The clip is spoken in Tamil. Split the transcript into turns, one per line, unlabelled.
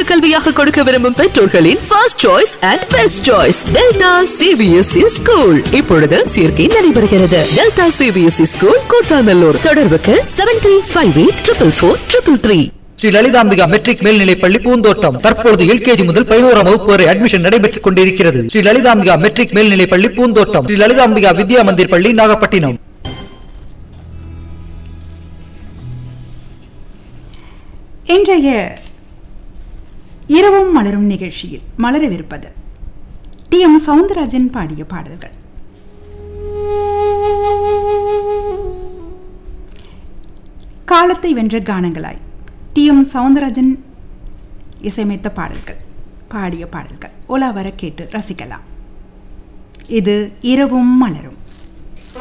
கல்வியாக கொடுக்க விரும்பும் பெற்றோர்களின் first choice and best choice Delta C B S E school இப்பொழுது சேர்க்கை நடைபெறுகிறது டெல்டா சிபிஎஸ்இ ஸ்கூல் கூத்தாநல்லூர் தொடர்புக்கு seven three five eight triple four triple three
Sri Lalithambika matric மேல்நிலைப்பள்ளி பூந்தோட்டம் தற்பொழுது எல்கேஜி முதல் பதினோராம் வகுப்பு வரை அட்மிஷன் நடைபெற்றுக் கொண்டிருக்கிறது ஸ்ரீ லலிதாம்பிகா மெட்ரிக் மேல்நிலைப்பள்ளி பூந்தோட்டம் ஸ்ரீ லலிதாம்பிகா வித்யா மந்திர் பள்ளி நாகப்பட்டினம்
இன்றைய இரவும் மலரும் நிகழ்ச்சியில் மலரவிருப்பது டி எம் சவுந்தரராஜன் பாடிய பாடல்கள் காலத்தை வென்ற கானங்களாய் டி எம் சவுந்தரராஜன் இசையமைத்த பாடல்கள் பாடிய பாடல்கள் ஓலா வர கேட்டு ரசிக்கலாம் இது இரவும் மலரும்